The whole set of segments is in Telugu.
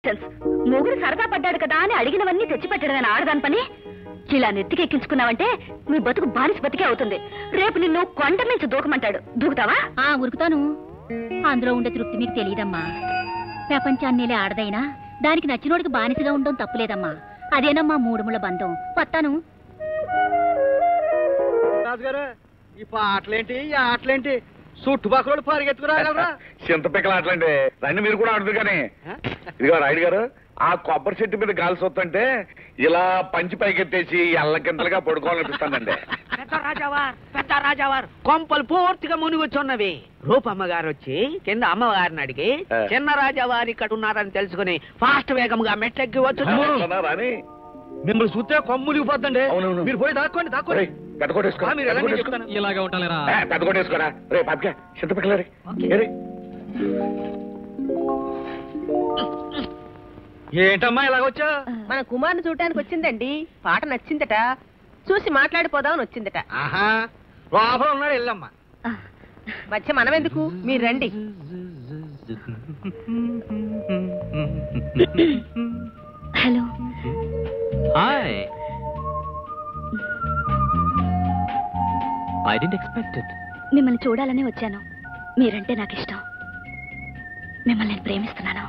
నాన్సెన్స్ మొగుడు సరదా పడ్డాడు కదా అని అడిగినవన్నీ తెచ్చిపెట్టడమేనా ఆడదాని పని ఇలా నెత్తికెక్కించుకున్నావంటే నీ బతుకు బానిస బతికే అవుతుంది రేపు నిన్ను కొండ మించి దూకమంటాడు దూకుతావా ఆ ఉరుకుతాను అందులో ఉండే తృప్తి మీకు తెలియదమ్మా ప్రపంచాన్నేలే ఆడదైనా దానికి నచ్చినోడికి బానిసగా ఉండడం తప్పులేదమ్మా అదేనమ్మా మూడుముల బంధం వస్తాను రాజుగారు ఈ పాటలేంటి ఈ ఆటలేంటి చుట్టుపక్కల పరిగెత్తుకురాగలరా చింత పిక్కలు ఆటలండి రండి మీరు కూడా ఆడుతుంది కానీ ఇదిగో రాయుడు గారు ఆ కొబ్బరి చెట్టు మీద గాలి సొత్తంటే ఇలా పంచి పైకెత్తేసి ఎల్లకింతలుగా పడుకోవాలనిపిస్తానండి పెద్ద రాజావార్ పెద్ద రాజావార్ కొంపలు పూర్తిగా మునిగొచ్చున్నవి రూపమ్మ గారు వచ్చి కింద అమ్మవారిని అడిగి ఆ. చిన్న రాజావారి ఇక్కడ ఉన్నారని తెలుసుకుని ఫాస్ట్ వేగంగా మెట్లెక్కి వచ్చు రాని మిమ్మల్ని చూస్తే కొమ్ములిగిపోద్దండి అవునవును. మీరు పోయి దాక్కోండి దాక్కోండి ఒరేయ్, పెద్ద కొట్టేసుకో ఆ, మీరు పెద్ద ఎలాంటి కొట్టేసుకో. చెప్తాను ఇలాగే ఉంటాలేరా ఏ, పెద్ద కొట్టేసుకోరా రే పాపకే చింత పిక్కలు ఏరి ఏంటమ్మా ఇలాగొచ్చా మన కుమార్ని చూడటానికి వచ్చిందండి పాట నచ్చిందట చూసి మాట్లాడిపోదామని వచ్చిందట ఆహా లోపల ఉన్నాడు వెళ్ళమ్మా మధ్య మనమెందుకు మీరు రండి hello hi I didn't expect it మిమ్మల్ని చూడాలని వచ్చాను మీరంటే నాకు ఇష్టం మిమ్మల్ని నేను ప్రేమిస్తున్నాను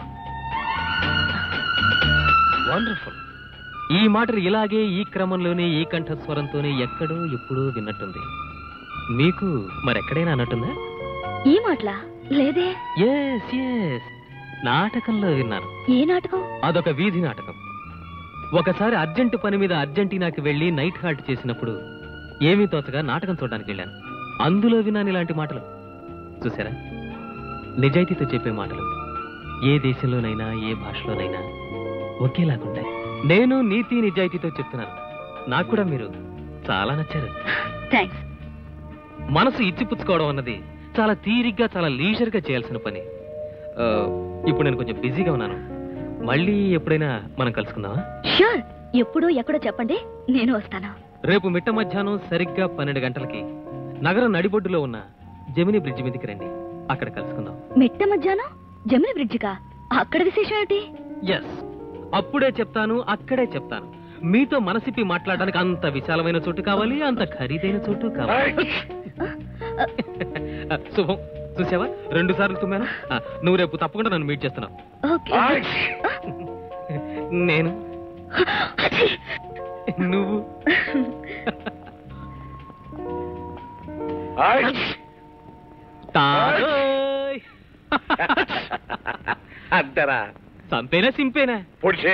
వండర్ఫుల్ ఈ మాటలు ఇలాగే ఈ క్రమంలోనే ఈ కంఠస్వరంతోనే ఎక్కడో ఎప్పుడో విన్నట్టుంది మీకు మరెక్కడైనా అన్నట్టుందా ఈ మాటలా లేదే ఎస్ ఎస్ నాటకంలో విన్నాను ఏ నాటకం అదొక వీధి నాటకం ఒకసారి అర్జెంటు పని మీద అర్జెంటీనాకి వెళ్లి నైట్ హాల్ట్ చేసినప్పుడు ఏమీ తోచగా నాటకం చూడడానికి వెళ్ళాను అందులో విన్నాను ఇలాంటి మాటలు చూసారా నిజాయితీతో చెప్పే మాటలు ఏ దేశంలోనైనా ఏ భాషలోనైనా ఒకేలాగుంటాయి నేను నీతి నిజాయితీతో చెప్తున్నాను నాకు కూడా మీరు చాలా నచ్చారు థ్యాంక్స్ మనసు ఇచ్చిపుచ్చుకోవడం అన్నది చాలా తీరిగ్గా చాలా లీజర్గా చేయాల్సిన పని ఆ, ఇప్పుడు నేను కొంచెం బిజీగా ఉన్నాను మళ్ళీ ఎప్పుడైనా మనం కలుసుకుందామా ష్యూర్ ఎప్పుడు ఎక్కడో చెప్పండి నేను వస్తాను రేపు మిట్ట మధ్యాహ్నం సరిగ్గా పన్నెండు గంటలకి నగరం నడిబొడ్డులో ఉన్న జమిని బ్రిడ్జ్ మీదకి రండి అక్కడ కలుసుకుందాం మిట్ట మధ్యాహ్నం జమిని బ్రిడ్జికా అక్కడ విశేషం ఏమిటి ఎస్ అప్పుడే చెప్తాను అక్కడే చెప్తాను మీతో మనసిప్పి మాట్లాడడానికి అంత విశాలమైన చోటు కావాలి అంత ఖరీదైన చోటు కావాలి ఆ, శుభం చూసావా రెండు సార్లు తుమ్మాను ఆ, నువ్వు రేపు తప్పకుండా నన్ను మీట్ చేస్తున్నావు ఓకే నేను నువ్వు తారోయ్. అంతేరా చంపేనా సింపేనా పొడిచే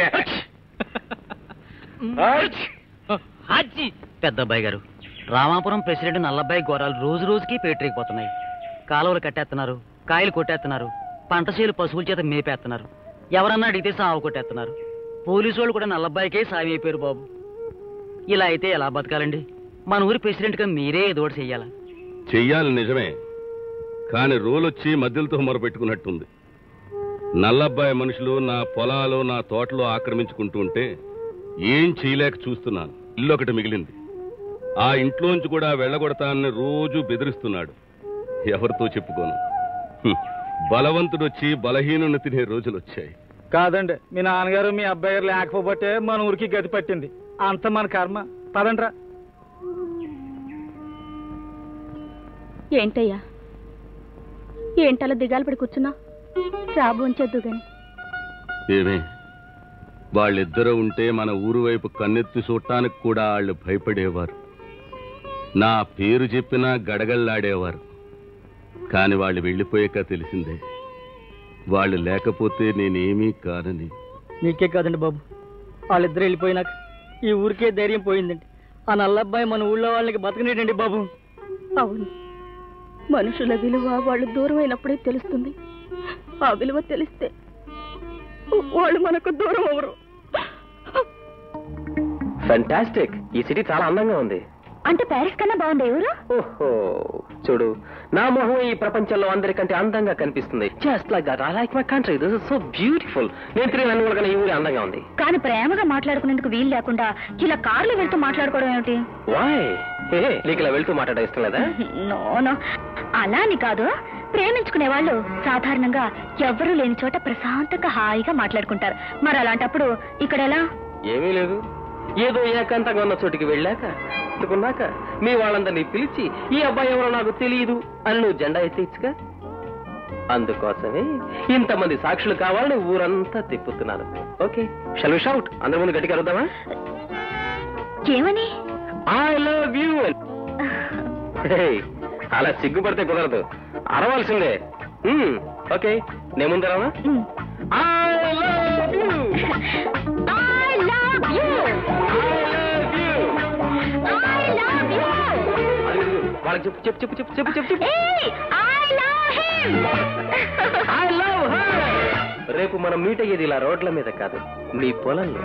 హాజీ పెద్ద అబ్బాయి గారు రామాపురం ప్రెసిడెంట్ నల్లబ్బాయి ఘోరాలు రోజు రోజుకి పేటరేగిపోతున్నాయి కాలువలు కట్టేస్తున్నారు కాయలు కొట్టేస్తున్నారు పంట చేలు పశువుల చేత మేపేస్తున్నారు ఎవరన్నా అడిగితే సాగు కొట్టేస్తున్నారు పోలీసు వాళ్ళు కూడా నల్లబ్బాయికే సాయం అయిపోయారు బాబు ఇలా అయితే ఎలా బతకాలండి మన ఊరి ప్రెసిడెంట్గా మీరే ఏదో ఒకటి చెయ్యాలా చెయ్యాలి నిజమే కాని రోలొచ్చి మధ్యలతో మొరపెట్టుకున్నట్టుంది నల్లబ్బాయి మనుషులు నా పొలాలు నా తోటలో ఆక్రమించుకుంటూ ఉంటే ఏం చేయలేక చూస్తున్నాను ఇల్లు ఒకటి మిగిలింది ఆ ఇంట్లోంచి కూడా వెళ్ళగొడతానని రోజు బెదిరిస్తున్నాడు ఎవరితో చెప్పుకోను హ్మ్. బలవంతుడు వచ్చి బలహీనుని తినే రోజులు వచ్చాయి కాదండి మీ నాన్నగారు మీ అబ్బాయి గారు లేకపోతే మన ఊరికి గతి పట్టింది అంత మన కర్మ పదండ్రా ఏంటయ్యా ఏంటలా దిగాలు పడి కూర్చున్నా రాబు ఉంచొద్దు గాని ఏమే వాళ్ళిద్దరూ ఉంటే మన ఊరు వైపు కన్నెత్తి చూడటానికి కూడా వాళ్ళు భయపడేవారు నా పేరు చెప్పినా గడగల్లాడేవారు కాని వాళ్ళు వెళ్ళిపోయాక తెలిసిందే వాళ్ళు లేకపోతే నేనేమీ కానని మీకే కాదండి బాబు వాళ్ళిద్దరు వెళ్ళిపోయినాక ఈ ఊరికే ధైర్యం పోయిందండి ఆ నల్లబ్బాయి మన ఊళ్ళో వాళ్ళకి బతకనేటండి బాబు అవును మనుషుల విలువ వాళ్ళు దూరం అయినప్పుడే తెలుస్తుంది ఆ విలువ తెలిస్తే వాళ్ళు మనకు దూరం అవరు ఫంటాస్టిక్ ఈ సిటీ చాలా అందంగా ఉంది అంటే ప్యారిస్ కన్నా బాగుంది ఎవరు ఓహో చూడు నా మొహం ఈ ప్రపంచంలో అందరికంటే అందంగా కనిపిస్తుంది just like that I like my country this is so beautiful నేను తిరిగి నన్ను కూడా ఈ ఊరి అందంగా ఉంది కానీ ప్రేమగా మాట్లాడుకునేందుకు వీలు లేకుండా ఇలా కార్లు వెళ్తూ మాట్లాడుకోవడం ఏమిటి వాయ్ ఏ నీకు ఇలా వెళ్తూ మాట్లాడడం ఇష్టం లేదా నో నో అలా అని కాదు ప్రేమించుకునే వాళ్ళు సాధారణంగా ఎవ్వరూ లేని చోట ప్రశాంతంగా హాయిగా మాట్లాడుకుంటారు మరి అలాంటప్పుడు ఇక్కడ ఎలా ఏమీ లేదు ఏదో ఏకాంతంగా ఉన్న చోటికి వెళ్ళాక అనుకున్నాక మీ వాళ్ళందరినీ పిలిచి ఈ అబ్బాయి ఎవరో నాకు తెలియదు అని నువ్వు జెండా ఎత్తేచ్చుగా అందుకోసమే ఇంతమంది సాక్షులు కావాలని ఊరంతా తిప్పుతున్నాను ఓకే షల్ షౌట్ అందరి ముందు గట్టిగా అరుద్దామా ఏమని ఐ లవ్ యూ అలా సిగ్గుపడితే కుదరదు అరవాల్సిందే మ్మ్, ఓకే నేను ముందరవా I love you I love you. I love you. వాళ్ళకి చెప్పు చెప్పు చెప్పు చెప్పు చెప్పు చెప్పు చెప్పు Hey, I love him. I love her రేపు మనం మీట్ అయ్యేది ఇలా రోడ్ల మీద కాదు నీ పొలంలో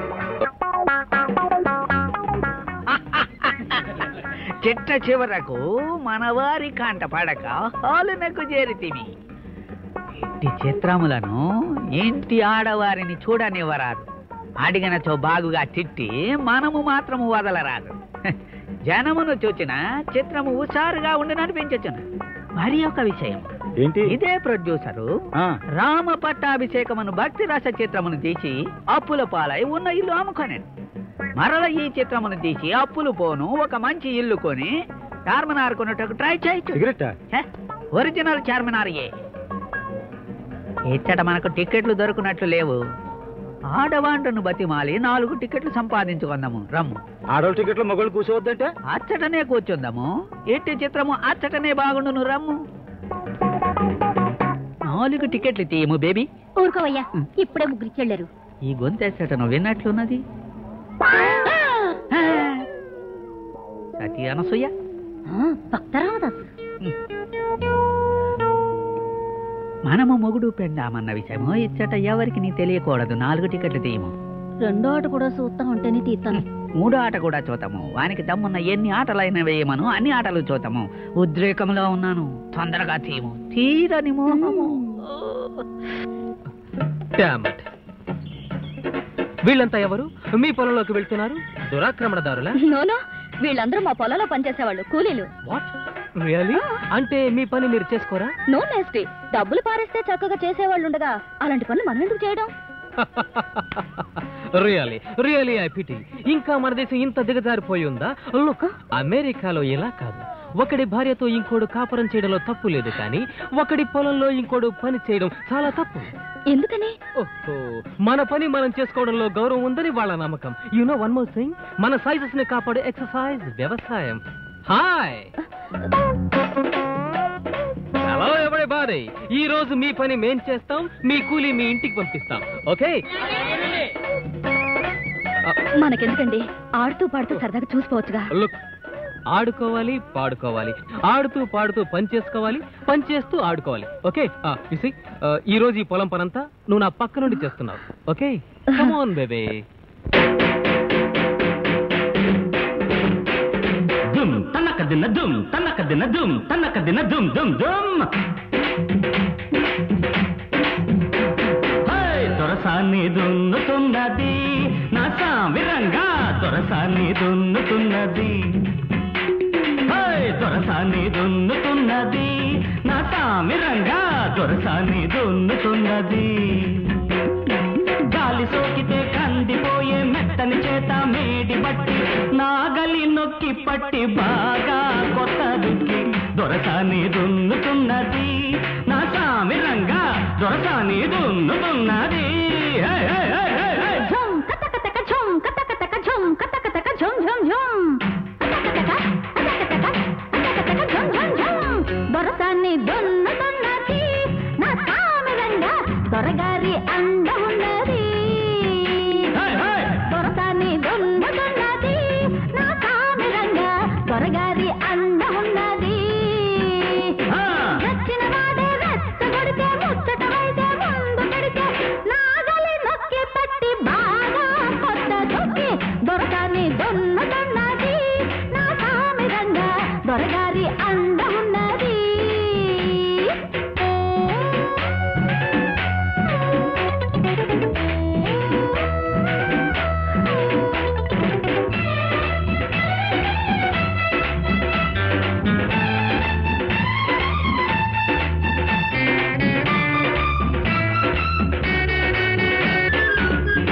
చిట్ట చివరకు మనవారి కాంట పడక హాలునకు చేరితివి ఇంటి చిత్రములను ఇంటి ఆడవారిని చూడనివ్వరాదు అడిగినచో బాగుగా తిట్టి మనము మాత్రము వదలరాదు హ, జనమును చూచిన చిత్రము హుషారుగా ఉండుననిపించచును మరి ఒక విషయం ఏంటి ఇదే ప్రొడ్యూసరు రామ పట్టాభిషేకమును భక్తి రస చిత్రమును తీసి అప్పుల పాలై ఉన్న ఇల్లు అమ్ముకొనాడు మరల ఈ చిత్రమును తీసి అప్పులు పోను ఒక మంచి ఇల్లు కొని చార్మినార్ కొనుటకు ట్రై చేయొచ్చు సిగరెట్ హే, ఒరిజినల్ చార్మినార్ ఏ ఇచ్చట మనకు టికెట్లు దొరుకునట్లు లేవు ఆడవాంటను బతిమాలి నాలుగు టికెట్లు సంపాదించుకుందాము రమ్ము ఆడవాళ్ళ టికెట్లో మగవాళ్ళు కూర్చోవద్దంటే అచ్చటనే కూర్చుందాము ఎట్టి చిత్రము అచ్చటనే బాగుండును రమ్ము నాలుగు టికెట్లు తీయము బేబీ ఊరుకోవయ్యా ఇప్పుడే ముగ్గురు చెల్లరు ఈ గొంతెచ్చటను విన్నట్లున్నది సతీ అనసూయ భక్తరామదాస్ మనము మొగుడు పెండామన్న విషయము ఇచ్చట ఎవరికి నీ తెలియకూడదు నాలుగు టికెట్లు తీయము రెండో ఆట కూడా చూస్తా ఉంటేనే తీస్తాను మూడో ఆట కూడా చూద్దాము వానికి దమ్మున్న ఎన్ని ఆటలైనా వేయమను అన్ని ఆటలు చూద్దాము ఉద్రేకంలో ఉన్నాను తొందరగా తీయము తీరని మోహము Damn it. వీళ్ళంతా ఎవరు మీ పొలంలోకి వెళ్తున్నారు దురాక్రమణదారులా నోనో వీళ్ళందరూ మా పొలంలో పనిచేసేవాళ్ళు కూలీలు వాట్ రియలీ అంటే మీ పని మీరు చేసుకోరా నో నెస్టీ డబ్బులు పారేస్తే చక్కగా చేసేవాళ్ళు ఉండగా అలాంటి పనులు మనం ఎందుకు చేయడం రియలీ రియలీ ఐ పిటి ఇంకా మన దేశం ఇంత దిగజారిపోయి ఉందా లుక్ అమెరికాలో ఇలా కాదు ఒకడి భార్యతో ఇంకోడు కాపురం చేయడంలో తప్పు లేదు కానీ ఒకడి పొలంలో ఇంకోడు పని చేయడం చాలా తప్పు ఎందుకని ఓహో మన పని మనం చేసుకోవడంలో గౌరవం ఉందని వాళ్ళ నమ్మకం you know one more thing మన సైజెస్ ని కాపాడే ఎక్సర్సైజ్ వ్యవసాయం హాయ్ హలో ఎవరి ఈ రోజు మీ పని మేం చేస్తాం మీ కూలీ మీ ఇంటికి పంపిస్తాం ఓకే మనకెందుకండి ఆడుతూ పాడుతూ సరదాగా చూసుకోవచ్చుగా లుక్ ఆడుకోవాలి పాడుకోవాలి ఆడుతూ పాడుతూ పని చేసుకోవాలి పని చేస్తూ ఆడుకోవాలి ఓకే ఇసి ఈ రోజు ఈ పొలం పనంతా నువ్వు నా పక్క నుండి చేస్తున్నావు ఓకే కమోన్ బేబే దుమ్ తనక దిన దుమ్ తనక దిన దుమ్ తనక దిన దుమ్ దుమ్ దుమ్ హై, దొరసాన్ని దున్నుతున్నది నా సామిరంగా దొరసాన్ని దున్నుతున్నది హై, దొరసాన్ని దున్నుతున్నది నా సామిరంగా దొరసాన్ని దున్నుతున్నది గాలి సోకితే కందిపోయే మెత్తని చేత మేడి బట్టి నాగలి నొక్కి పట్టి బాగా కొత్త దుక్కి దొరసాని దున్నుతున్నది నా సామిరంగా దొరసాని దున్నుతున్నది